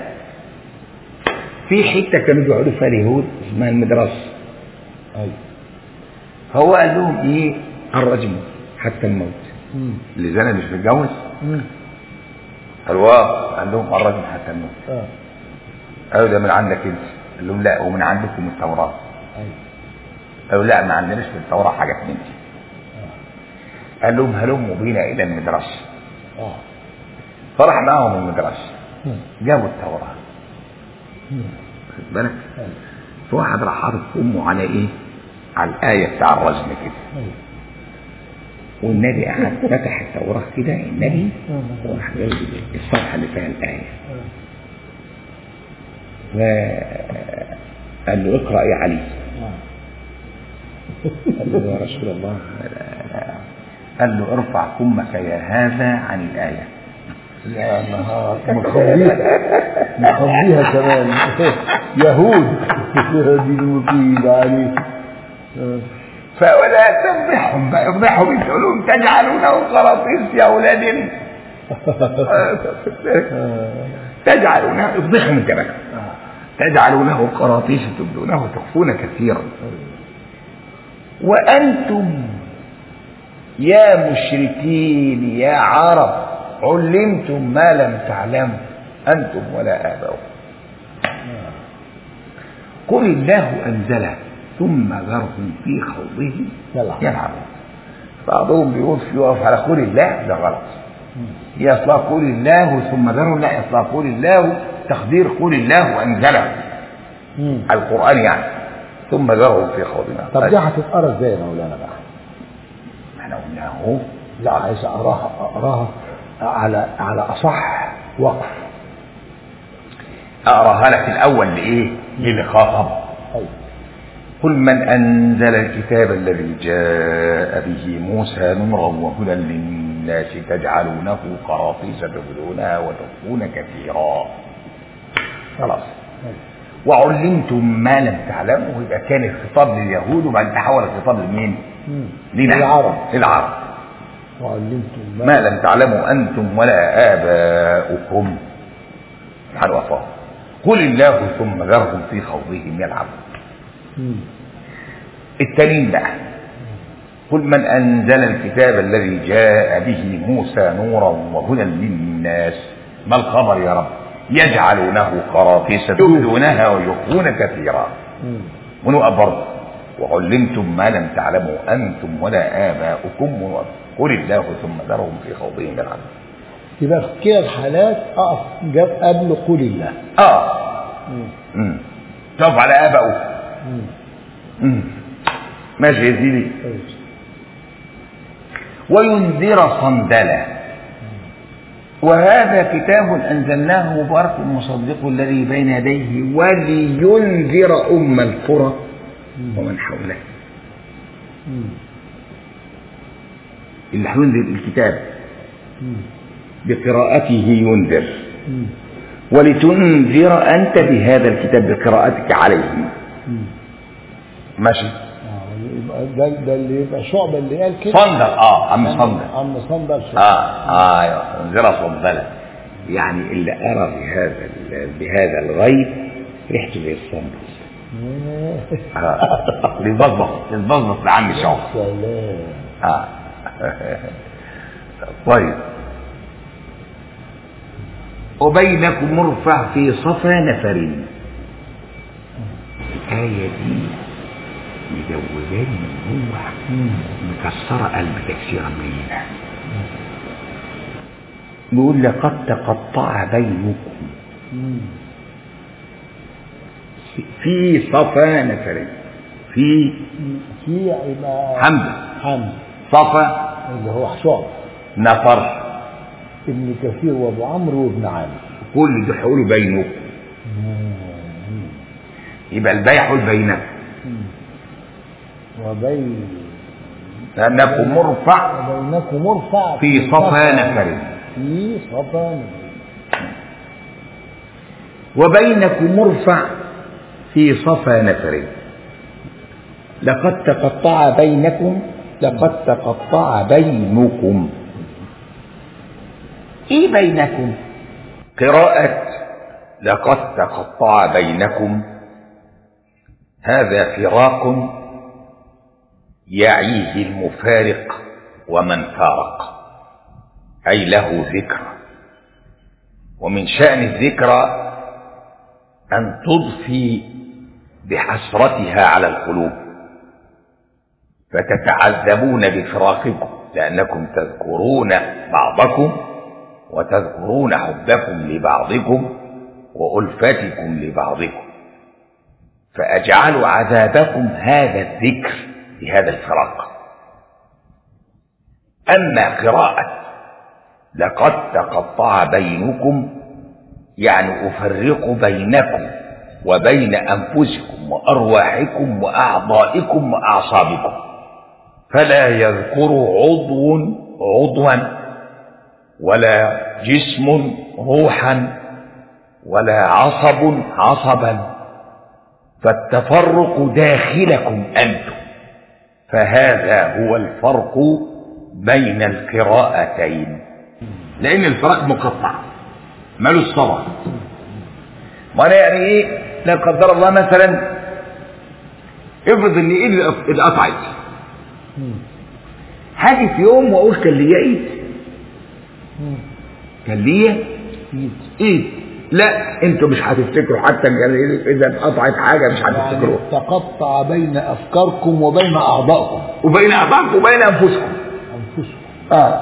A: في حته كانوا بيقعدوا فيها اليهود اسمها المدرسه
B: أيوة.
A: فهو قال لهم ايه الرجم حتى الموت
B: مم.
A: اللي زنى مش متجوز
B: مم.
A: قالوا اه قال لهم الرجم حتى الموت
B: آه.
A: قالوا ده من عندك انت قال لهم لا ومن عندكم التوراه
B: أيوة.
A: قالوا لا ما عندناش في التوراه حاجه من دي قال لهم هلموا بينا الى المدرسه
B: آه.
A: فراح معاهم المدرسه
B: مم.
A: جابوا التوراه
B: مم.
A: واخد بالك
B: أيوة.
A: فواحد راح حاطط امه على ايه؟ على الايه بتاع الرجم كده
B: أيوة.
A: والنبي قعد فتح التوراه كده النبي
B: مم.
A: وراح جايب الصفحه اللي فيها الايه فقال له اقرا يا علي
B: آه.
A: قال له يا رسول الله قال له ارفع كمك يا هذا عن الايه
B: يا نهار مخبيها مخبيها كمان يهود دي المصيبة عليك آه.
A: فولا تفضحهم بقى يفضحهم انت تقول لهم تجعلونه قراطيس يا اولاد
B: آه.
A: تجعلونه افضحهم انت بقى تجعلونه قراطيس تبدونه وتخفون كثيرا وأنتم يا مشركين يا عرب علمتم ما لم تعلموا أنتم ولا آباؤكم قل الله أنزله ثم ذرهم في خوضهم
B: يلعب.
A: يلعبون بعضهم بيقول يقف على قول الله ده غلط هي اصلها قول الله ثم ذرهم لا اصلها قول الله تقدير قول الله وانزله
B: مم.
A: القران يعني ثم ذرهم في خوضهم
B: طب دي هتتقرا ازاي يا مولانا بقى؟
A: احنا قلنا اهو
B: لا عايز اقراها اقراها على على اصح وقف
A: اقراها لك الاول لايه؟ للي خاطب
B: أيوة.
A: قل من انزل الكتاب الذي جاء به موسى نورا وهدى للناس تجعلونه قراطيس تبدونها وتخفون كثيرا خلاص
B: أيوة.
A: وعلمتم ما لم تعلموا يبقى كان الخطاب لليهود وبعدين تحول الخطاب لمين؟
B: مم.
A: لنا
B: العرب
A: للعرب
B: وعلمتم
A: ما لم تعلموا انتم ولا اباؤكم هنوقفهم قل الله ثم ذرهم في خوضهم يلعبون
B: مم.
A: التانيين بقى قل من أنزل الكتاب الذي جاء به موسى نورا وهدى للناس ما الخبر يا رب يجعلونه قراطيس تبدونها ويخفون كثيرا
B: مم.
A: ونقف برضه وعلمتم ما لم تعلموا أنتم ولا آباؤكم قل الله ثم ذرهم في خوضهم يلعبون
B: يبقى في كلا الحالات اقف جاب قبل قول الله
A: اه
B: مم.
A: امم تقف على آبائه
B: مم.
A: امم ماشي يا سيدي
B: كويس.
A: وينذر صندلا وهذا كتاب أنزلناه مبارك مصدق الذي بين يديه ولينذر أم القرى ومن حولها
B: مم.
A: اللي هينذر الكتاب
B: مم.
A: بقراءته ينذر
B: مم.
A: ولتنذر أنت بهذا الكتاب بقراءتك عليه
B: مم.
A: ماشي
B: آه، يبقى ده ده اللي يبقى شعبة اللي قال كده
A: صندل اه عم صندل
B: عم صندل شعبة
A: اه اه ايوه انذر صندلة يعني اللي ارى بهذا ال- بهذا الغيب ريحته زي الصندل اه بيتبصبص بيتبصبص لعم شعب
B: سلام
A: اه طيب وبينكم مرفع في صفا نفر الآية دي مجوداني من جوه
B: مم.
A: مكسرة قلب تكسيرا ملينا بيقول لقد تقطع بينكم
B: مم.
A: في صفا نفر في
B: في يبقى
A: حمزة
B: حمد
A: صفا
B: اللي هو شعبة
A: نفر
B: ابن كثير وابو عمرو وابن عامر
A: كل ده هيقولوا بينكم يبقى البيع بينكم
B: وبين
A: لأنكم مرفع
B: وبينكم مرفع
A: في صفا نفر
B: في صفا نفر
A: وبينكم مرفع في صفا نفر لقد تقطع بينكم لقد تقطع بينكم ايه بينكم قراءة لقد تقطع بينكم هذا فراق يعيه المفارق ومن فارق أي له ذكر ومن شأن الذكرى أن تضفي بحسرتها على القلوب فتتعذبون بفراقكم لأنكم تذكرون بعضكم وتذكرون حبكم لبعضكم وألفتكم لبعضكم فأجعل عذابكم هذا الذكر بهذا الفراق أما قراءة لقد تقطع بينكم يعني أفرق بينكم وبين أنفسكم وأرواحكم وأعضائكم وأعصابكم فلا يذكر عضو عضوا ولا جسم روحا ولا عصب عصبا فالتفرق داخلكم أنتم فهذا هو الفرق بين القراءتين لأن الفرق مقطع ماله الصبر وانا يعني ايه لا قدر الله مثلا افرض ان ايدي اتقطعت هاجي في يوم واقول كان ليا ايد كان ليا ايد لا انتوا مش هتفتكروا حتى كان اذا اتقطعت حاجه مش هتفتكروها
B: تقطع بين افكاركم وبين اعضائكم
A: وبين اعضائكم وبين انفسكم
B: انفسكم
A: اه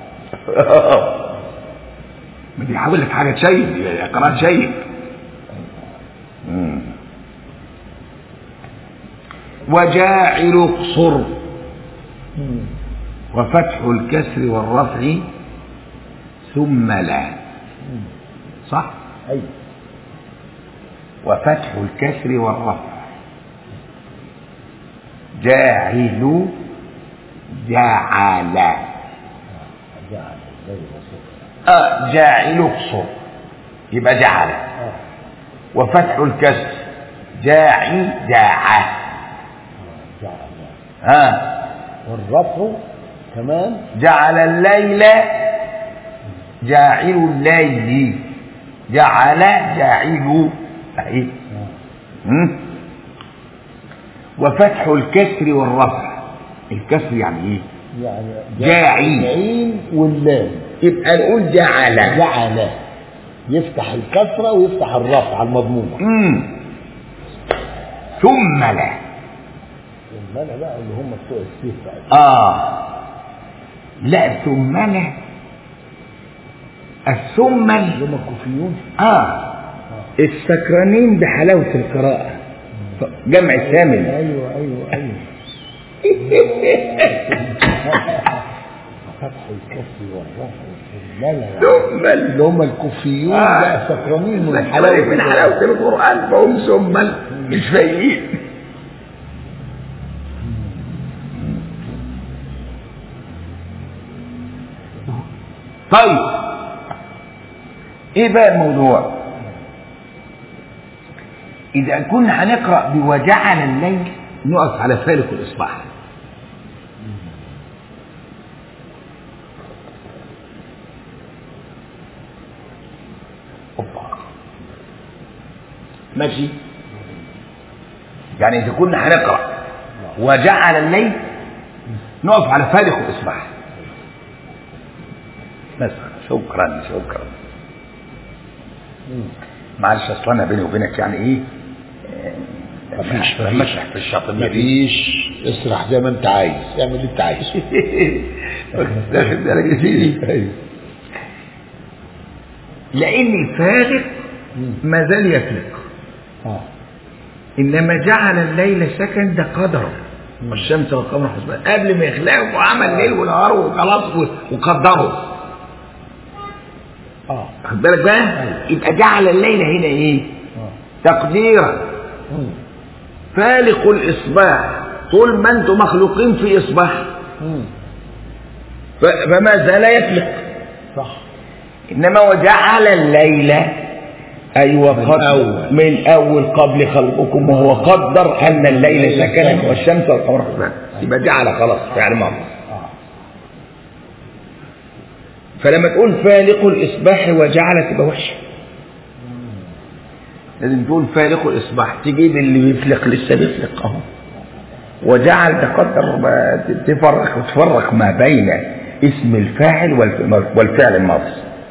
A: ما دي هقول لك حاجه تشيب يا قراءه تشيب مم. وجاعل اقصر وفتح الكسر والرفع ثم لا صح
B: ايوه
A: وفتح الكسر والرفع جاعل جعل
B: جعل زي الرسول
A: آه جاعل اقصر يبقى جعل
B: اه
A: وفتح الكسر جاعي جاع
B: جعل
A: ها
B: والرفع كمان
A: جعل الليل جاعل الليل جعل جاعل اهي
B: آه.
A: مم. وفتح الكسر والرفع الكسر يعني ايه
B: يعني
A: جاعين.
B: جاعين واللام
A: يبقى نقول جعل
B: جعل يفتح الكسرة ويفتح الرفع على المضمومة
A: امم ثم لا
B: المنع بقى اللي هم بتوع السيف بقى
A: اه لا ثم لا الثم
B: اللي هم الكوفيون
A: اه السكرانين بحلاوة القراءة جمع ثامن
B: ايوه ايوه ايوه فتح الكسر والرفع والسلالة
A: ثم
B: اللي هم الكوفيون
A: آه.
B: بقى سكرانين من
A: سكرانين
B: حلاوة
A: من حلاوة القرآن فهم ثم مش فايقين طيب ايه بقى الموضوع اذا كنا هنقرا بوجعل الليل نقف على فالق الاصباح أوبا. ماشي يعني اذا كنا هنقرا وجعل الليل نقف على فالق الاصباح مثلا شكرا شكرا معلش اصل انا بيني وبينك يعني ايه آه،
B: مفيش-
A: مسح في الشاطئيه دي
B: مفيش اسرح زي ما انت عايز اعمل اللي انت عايزه
A: واخد بالك يا سيدي
B: ايوه
A: لان الفارق ما زال يفلق
B: اه
A: انما جعل الليل سكن ده قدره والشمس والقمر حسبان قبل ما يخلقه وعمل ليل ونهار وخلاص و- وقدره
B: اه
A: خد بالك بقى
B: أيوة.
A: يبقى جعل الليل هنا ايه
B: اه
A: تقديرا
B: مم.
A: فالق الاصباح طول ما انتم مخلوقين في اصباح
B: مم.
A: ف- فما زال يفلق
B: صح
A: انما وجعل الليل ايوه
B: من
A: قد-
B: أول.
A: من اول قبل خلقكم وهو قدر ان الليل سكنا والشمس والقمر حسبان يبقى جعل خلاص فعل ماضي
B: اه
A: فلما تقول فالق الاصباح وجعل تبقى وحشه لازم تقول فالق الاصباح تجيب اللي بيفلق لسه بيفلق اهو وجعل تقدر ما تفرق وتفرق ما بين اسم الفاعل والف- والفعل الماضي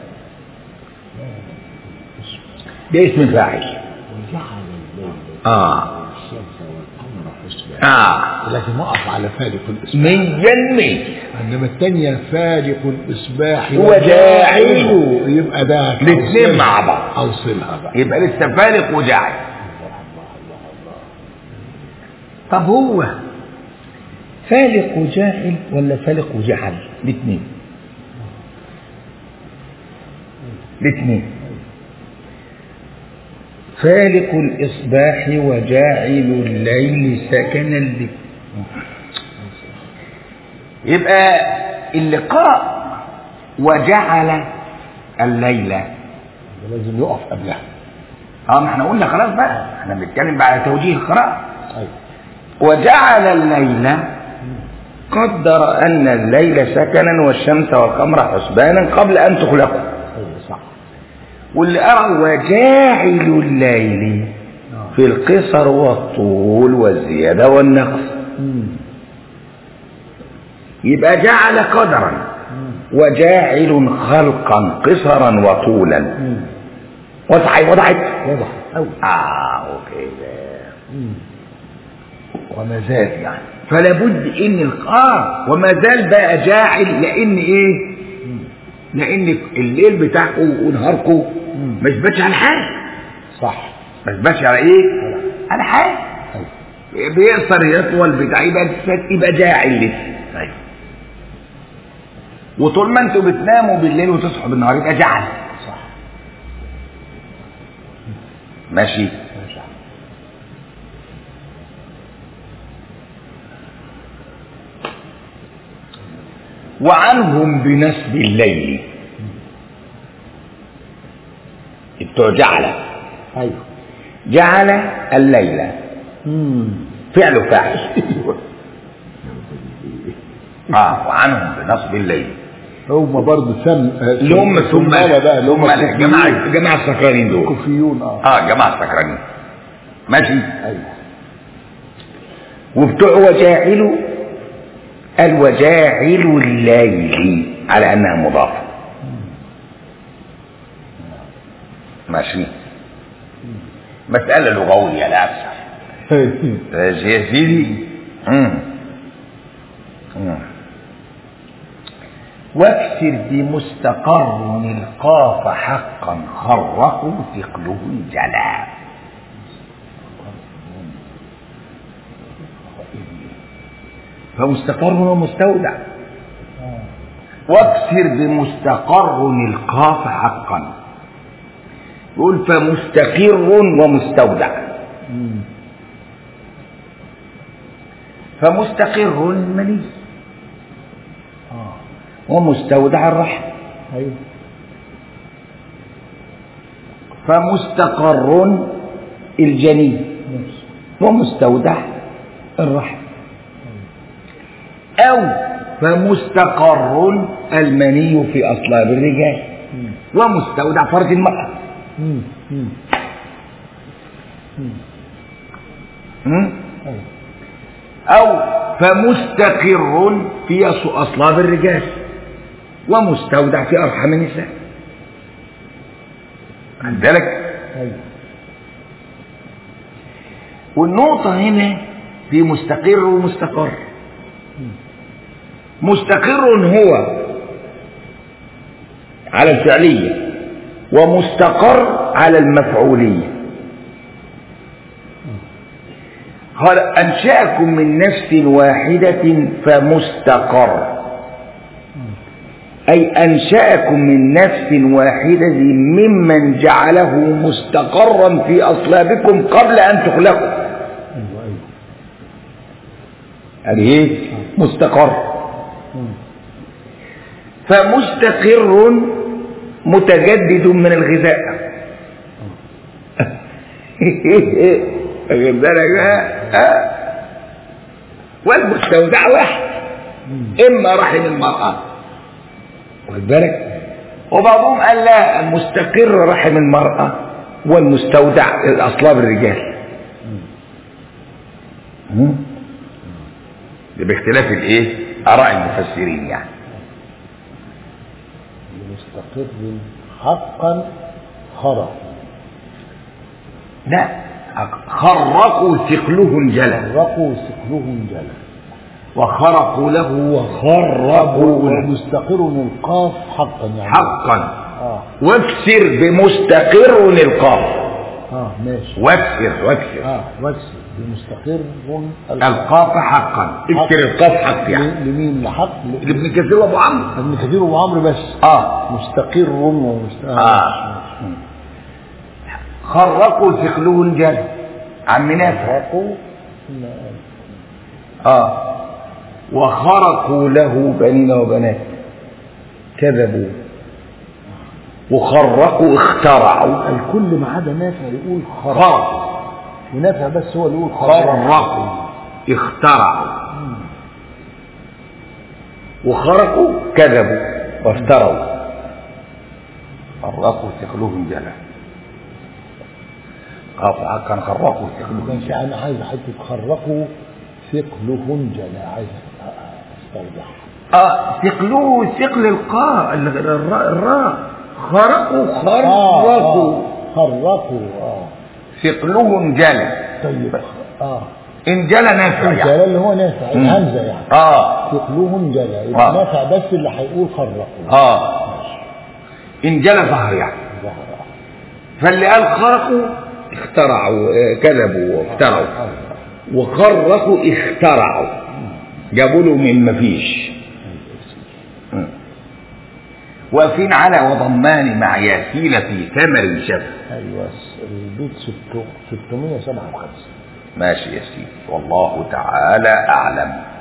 A: ده اسم الفاعل
B: وجعل الليل
A: اه
B: والشمس والقمر حسبان
A: اه
B: لازم اقف على فالق الاصباح
A: ميا مية
B: انما الثانيه فالق الاصباح
A: وجاعله.
B: يبقى ده
A: الاثنين مع بعض
B: اوصلها بقى
A: يبقى لسه فالق وجعل طب هو فالق وجاعل ولا فالق وجعل الاثنين الاثنين فالق الإصباح وجاعل الليل سكنا لك يبقى اللي قرأ وجعل الليل
B: لازم يقف قبلها
A: اه ما احنا قلنا خلاص بقى احنا بنتكلم بقى على توجيه القراءة
B: ايوه
A: وجعل الليل قدر أن الليل سكنا والشمس والقمر حسبانا قبل أن تخلقوا
B: ايوه صح
A: واللي أرى وجاعل الليل
B: آه.
A: في القصر والطول والزيادة والنقص
B: مم.
A: يبقى جعل قدرا وجاعل خلقا قصرا وطولا
B: مم.
A: وضعت وضعت
B: واضح قوي
A: اه اوكي
B: وما زال
A: يعني فلا بد ان القار وما زال بقى جاعل لان ايه لان الليل بتاعكم ونهاركم
B: مم.
A: ما يثبتش على حاجه
B: صح
A: ما يثبتش على ايه على حاجه
B: ايوه
A: بيقصر يطول بتاع يبقى يثبت- يبقى جاعل لسه
B: ايوه
A: وطول ما انتوا بتناموا بالليل وتصحوا بالنهار يبقى جعل
B: صح
A: ماشي
B: ماشي
A: وعنهم بنسب الليل بتوع جعل
B: ايوه
A: جعل الليل
B: امم
A: فعل فاعل اه وعنهم بنصب الليل
B: هم برضه سم
A: اللي هم ثم
B: بقى اللي هم
A: ثم الجماعه الجماعه السكرانين دول
B: الكوفيون اه
A: اه جماعه السكرانين ماشي
B: ايوه
A: وبتوع وجاعل قال وجاعل الليل على انها مضافه ماشي مسألة لغوية لا أكثر ماشي يا سيدي مم. مم. واكسر بمستقر القاف حقا خرقوا ثقله الجلال فمستقر ومستودع واكسر بمستقر القاف حقا يقول فمستقر ومستودع
B: مم.
A: فمستقر المني
B: اه
A: ومستودع الرحم
B: ايوه
A: فمستقر الجنين
B: ماشي
A: ومستودع الرحم أو فمستقر المني في أصلاب الرجال
B: مم.
A: ومستودع فرج المرأة
B: مم. مم. مم.
A: م?
B: ايوه
A: أو فمستقر في أص- أصلاب الرجال ومستودع في أرحام النساء خد بالك
B: ايوه
A: والنقطة هنا في مستقر ومستقر مستقر هو على الفعلية ومستقر على المفعولية قال أنشأكم من نفس واحدة فمستقر أي أنشأكم من نفس واحدة ممن جعله مستقرا في أصلابكم قبل أن تخلقوا
B: ايوه ايوه
A: هذه ايه مستقر
B: مم.
A: فمستقر متجدد من الغذاء واخد بالك بقى؟ ها؟ والمستودع واحد اما رحم المراه واخد بالك وبعضهم قال لا المستقر رحم المراه والمستودع الاصلاب الرجال مم. ده باختلاف الايه اراء المفسرين يعني
B: مستقر حقا خرق
A: لا خرقوا ثقله انجلى
B: خرقوا سكله جل
A: وخرقوا له وخرقوا له
B: ومستقر القاف حقا يعني
A: حقا
B: اه
A: واكسر بمستقر القاف
B: اه ماشي
A: واكسر واكسر
B: اه واكسر بمستقر
A: القاف حقا اكسر القاف حق يعني
B: ل- لمين لحق ل-
A: لابن كثير وابو عمرو
B: ابن كثير وعمرو بس
A: اه
B: مستقر ومستقر
A: آه. خرقوا ثقله انجلى عم نافع
B: خرقوا
A: اه وخرقوا له بنين وبنات كذبوا وخرقوا اخترعوا
B: الكل ما عدا نافع يقول خرق
A: خرقوا
B: ونافع بس هو اللي يقول خرق
A: خرقوا اخترعوا وخرقوا كذبوا وافتروا خرقوا ثقلهم جلا قاطع كان خرقوا ثقلهم
B: كان في انا عايز حته خرقوا ثقلهن جلا عايز استوضح
A: اه ثقلوه ثقل القاء ال- الراء الراء خرقوا
B: آه،
A: خرقوا
B: آه. خرقوا اه
A: ثقلهم جلا
B: طيب اه
A: انجلى نافع يعني
B: الجلال اللي هو نافع
A: مم.
B: الهمزه يعني
A: اه
B: ثقلهم جلا يبقى
A: آه.
B: نافع بس اللي هيقول خرقوا
A: اه انجلى ظهر يعني
B: ظهر.
A: فاللي قال خرقوا اخترعوا آه، كذبوا وافتروا
B: آه.
A: وخرقوا اخترعوا جابوا له من مفيش مم. واقفين على وضمان مع ياسين في ثمر شف
B: ايوه البيت 657
A: ماشي يا سيدي والله تعالى اعلم